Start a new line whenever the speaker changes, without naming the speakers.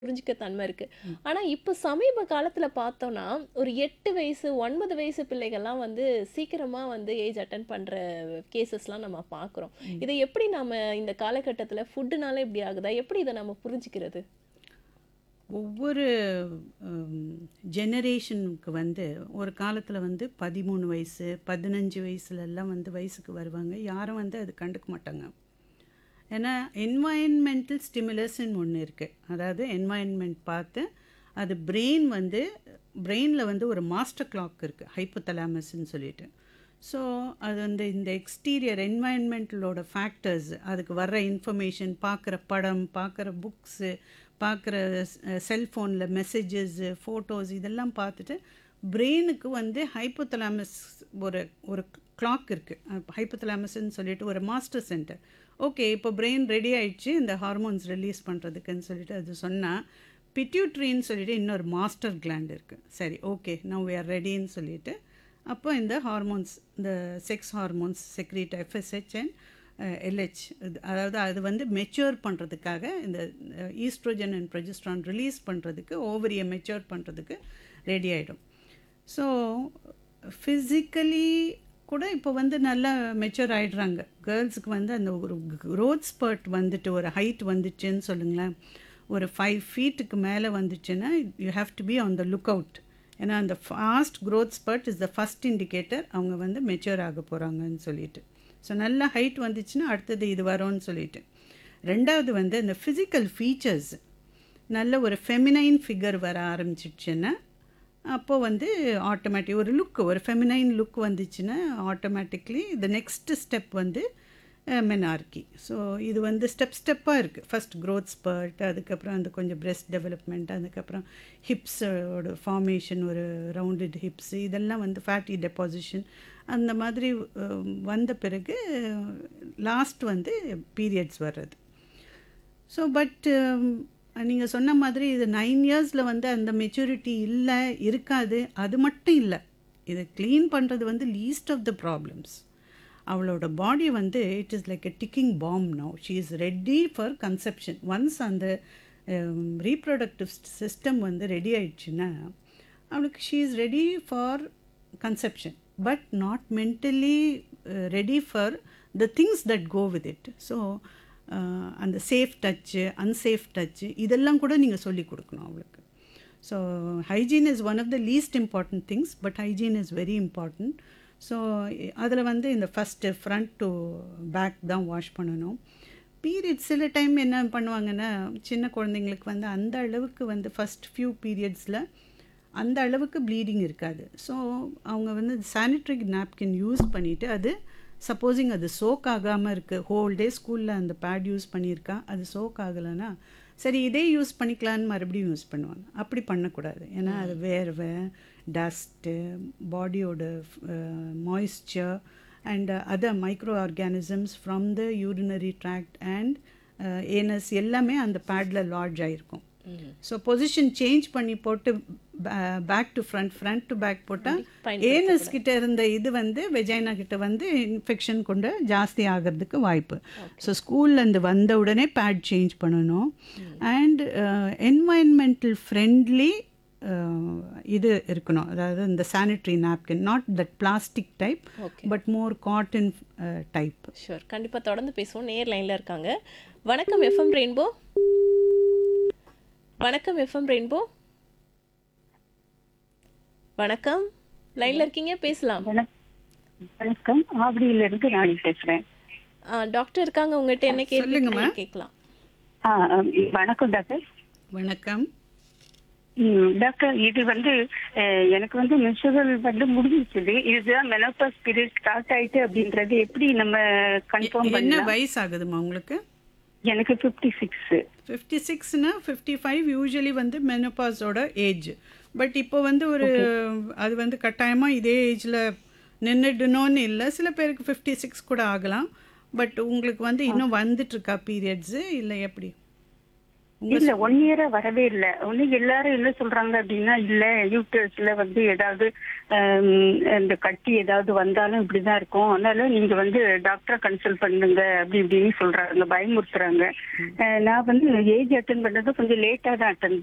புரிஞ்சுக்க தன்மை இருக்கு. ஆனா, இப்ப சமீப காலத்துல பார்த்தோம்னா, ஒரு 8 வயசு, 9 வயசு பிள்ளைகள்லாம் வந்து சீக்கிரமா வந்து ஏஜ் அட்டெண்ட் பண்ற கேஸஸ்லாம் நம்ம பார்க்குறோம்.
ம்.
இத எப்படி நாம இந்த காலகட்டத்துல ஃபுட்டுனால இப்படி ஆகுதா? எப்படி இத நம்ம புரிஞ்சுக்கிறது?
ஒவ்வொரு ம், ஜெனரேஷனுக்கு வந்து ஒரு காலத்தில் வந்து பதிமூணு வயசு பதினஞ்சு வயசுலலாம் வந்து வயசுக்கு வருவாங்க யாரும் வந்து அது கண்டுக்க மாட்டாங்க ஏன்னா என்வாயன்மெண்டல் ஸ்டிமுலஸ்ன்னு ஒன்று இருக்குது அதாவது என்வாயன்மெண்ட் பார்த்து அது பிரெயின் வந்து பிரெயினில் வந்து ஒரு மாஸ்டர் கிளாக் இருக்குது ஹைப்போதலாமஸ்ன்னு சொல்லிட்டு ஸோ அது வந்து இந்த எக்ஸ்டீரியர் என்வாயன்மெண்டலோட ஃபேக்டர்ஸ் அதுக்கு வர்ற இன்ஃபர்மேஷன் பார்க்குற படம் பார்க்குற புக்ஸு பார்க்குற செல்ஃபோனில் மெசேஜஸ் ஃபோட்டோஸ் இதெல்லாம் பார்த்துட்டு பிரெயினுக்கு வந்து ஹைப்போதலாமஸ் ஒரு ஒரு கிளாக் இருக்குது ஹைப்போதலாமஸ்ன்னு சொல்லிட்டு ஒரு மாஸ்டர் சென்டர் ஓகே இப்போ பிரெயின் ரெடி ஆயிடுச்சு இந்த ஹார்மோன்ஸ் ரிலீஸ் பண்ணுறதுக்குன்னு சொல்லிட்டு அது சொன்னால் பிட்யூட்ரின்னு சொல்லிட்டு இன்னொரு மாஸ்டர் கிளாண்ட் இருக்குது சரி ஓகே நவ் we are ரெடின்னு சொல்லிட்டு அப்போ இந்த ஹார்மோன்ஸ் இந்த sex hormones secrete FSH and LH அதாவது அது வந்து மெச்சூர் பண்ணுறதுக்காக இந்த ஈஸ்ட்ரோஜன் அண்ட் ப்ரொஜெஸ்ட்ரான் ரிலீஸ் பண்ணுறதுக்கு ஓவரியை மெச்சூர் பண்ணுறதுக்கு ரெடி ஆகிடும் ஸோ ஃபிசிக்கலி கூட இப்போ வந்து நல்லா மெச்சூர் ஆகிடுறாங்க கேர்ள்ஸுக்கு வந்து அந்த ஒரு க்ரோத் ஸ்பர்ட் வந்துட்டு ஒரு ஹைட் வந்துச்சுன்னு சொல்லுங்களேன் ஒரு ஃபைவ் ஃபீட்டுக்கு மேலே வந்துச்சுன்னா you have to be on the look out ஏன்னா அந்த fast growth spurt is the first indicator அவங்க வந்து மெச்சூர் ஆக போகிறாங்கன்னு சொல்லிட்டு ஸோ நல்ல ஹைட் வந்துச்சுன்னா அடுத்தது இது வரும்னு சொல்லிட்டு ரெண்டாவது வந்து அந்த ஃபிசிக்கல் ஃபீச்சர்ஸ் நல்ல ஒரு ஃபெமினைன் ஃபிகர் வர ஆரம்பிச்சிடுச்சுன்னா அப்போ வந்து ஆட்டோமேட்டிக் ஒரு லுக் ஒரு ஃபெமினைன் லுக் வந்துச்சுன்னா ஆட்டோமேட்டிக்லி த நெக்ஸ்ட் ஸ்டெப் வந்து மெனார்கி ஸோ இது வந்து ஸ்டெப் ஸ்டெப்பாக இருக்குது ஃபஸ்ட் க்ரோத் ஸ்பர்ட் அதுக்கப்புறம் அந்த கொஞ்சம் பிரெஸ்ட் டெவலப்மெண்ட் அதுக்கப்புறம் ஹிப்ஸோட ஃபார்மேஷன் ஒரு ரவுண்டட் ஹிப்ஸ் இதெல்லாம் வந்து ஃபேட்டி டெபாசிஷன் அந்த மாதிரி அஹ், வந்த பிறகு லாஸ்ட் வந்து பீரியட்ஸ் வர்றது ஸோ பட் நீங்கள் சொன்ன மாதிரி இது நைன் இயர்ஸில் வந்து அந்த மெச்சூரிட்டி இல்லை இருக்காது அது மட்டும் இல்லை இதை க்ளீன் பண்ணுறது வந்து லீஸ்ட் ஆஃப் த ப்ராப்ளம்ஸ் அவளோட பாடி வந்து it is like a ticking bomb now she is ready for conception once அந்த ரீப்ரொடக்டிவ் சிஸ்டம் வந்து ரெடி ஆயிடுச்சுன்னா அவளுக்கு she is ready for conception but not mentally ready for the things that go with it so அந்த safe touch unsafe touch இதெல்லாம் கூட நீங்கள் சொல்லி கொடுக்கணும் அவளுக்கு so hygiene is one of the least important things but hygiene is very important so அதில் வந்து இந்த ஃபஸ்ட்டு ஃப்ரண்ட் டு பேக் தான் வாஷ் பண்ணணும் பீரியட்ஸ் சில டைம் என்ன பண்ணுவாங்கன்னா சின்ன குழந்தைங்களுக்கு வந்து அந்த அளவுக்கு வந்து ஃபஸ்ட் ஃபியூ பீரியட்ஸில் அந்த அளவுக்கு ப்ளீடிங் இருக்காது ஸோ அவங்க வந்து சானிட்ரி நாப்கின் யூஸ் பண்ணிவிட்டு அது சப்போஸிங் அது சோக் ஆகாமல் இருக்குது ஹோல் டே ஸ்கூலில் அந்த பேட் யூஸ் பண்ணியிருக்கா அது சோக் ஆகலைன்னா சரி இதே யூஸ் பண்ணிக்கலான்னு மறுபடியும் யூஸ் பண்ணுவாங்க அப்படி பண்ணக்கூடாது ஏன்னா அது வேர்வை டஸ்ட்டு பாடியோட moisture and other micro organisms from the urinary tract and anus எல்லாமே அந்த பேடில் லாட்ஜ் ஆகிருக்கும் ஸோ பொசிஷன் சேஞ்ச் பண்ணி போட்டு back to front front to back போட்டால் ஏனஸ் கிட்ட இருந்த இது வந்து வெஜைனா கிட்ட வந்து இன்ஃபெக்ஷன் கொண்டு ஜாஸ்தி ஆகிறதுக்கு வாய்ப்பு ஸோ ஸ்கூல்லேருந்து வந்த உடனே பேட் சேஞ்ச் பண்ணணும் அண்ட் என்வாயன்மெண்டல் ஃப்ரெண்ட்லி இது இருக்கணும் அதாவது இந்த sanitary napkin not that plastic type
okay
but more cotton type
sure கண்டிப்பா தொடர்ந்து பேசுவோம் நேர் லைன்ல இருக்காங்க வணக்கம் எஃப்எம் ரெயின்போ வணக்கம் எஃப்எம் ரெயின்போ வணக்கம் லைன்ல இருக்கீங்க பேசலாம்
வணக்- வணக்கம் ஆவடியில இருந்து ராணி பேசுறேன்
ஆ, டாக்டர் இருக்காங்க உங்ககிட்ட என்ன கேள்வி
சொல்லுங்கம்மா.
கேட்கலாம்
ஆ, ஆ, வணக்கம் டாக்டர்
வணக்கம்
ம், டாக்டர் இது வந்து அஹ், எனக்கு வந்து மென்சுரல் வந்து முடிஞ்சிச்சுது இதுதான் மெனோபாஸ் பீரியட் ஸ்டார்ட் ஆயிட்டு அப்படின்றது எப்படி நம்ம கன்ஃபார்ம்
என்ன
பண்ணலாம்
வயசு ஆகுதுமா உங்களுக்கு
எனக்கு ஃபிஃப்டி சிக்ஸ்
ஃபிஃப்டி சிக்ஸ்னா ஃபிஃப்டி ஃபைவ் யூஸ்வலி வந்து மெனோபாஸோட ஏஜ் பட் இப்போ வந்து ஒரு அது வந்து கட்டாயமாக இதே ஏஜில் நின்றுடணும்னு இல்லை சில பேருக்கு ஃபிஃப்டி சிக்ஸ் கூட ஆகலாம் பட் உங்களுக்கு வந்து இன்னும் வந்துட்டு இருக்கா பீரியட்ஸு இல்லை எப்படி
இல்ல ஒன் இயரா வரவே இல்ல ஒண்ணு எல்லாரும் என்ன சொல்றாங்க அப்படின்னா இல்ல யூட்டர்ஸ்ல வந்து ஏதாவது ஆம், இந்த கட்டி ஏதாவது வந்தாலும் இப்படிதான் இருக்கும் அதனால நீங்க வந்து டாக்டரை கன்சல்ட் பண்ணுங்க அப்படி இப்படின்னு சொல்றாங்க பயமுறுத்துறாங்க அஹ், நான் வந்து ஏஜ் அட்டன் பண்ணது கொஞ்சம் லேட்டா தான் அட்டன்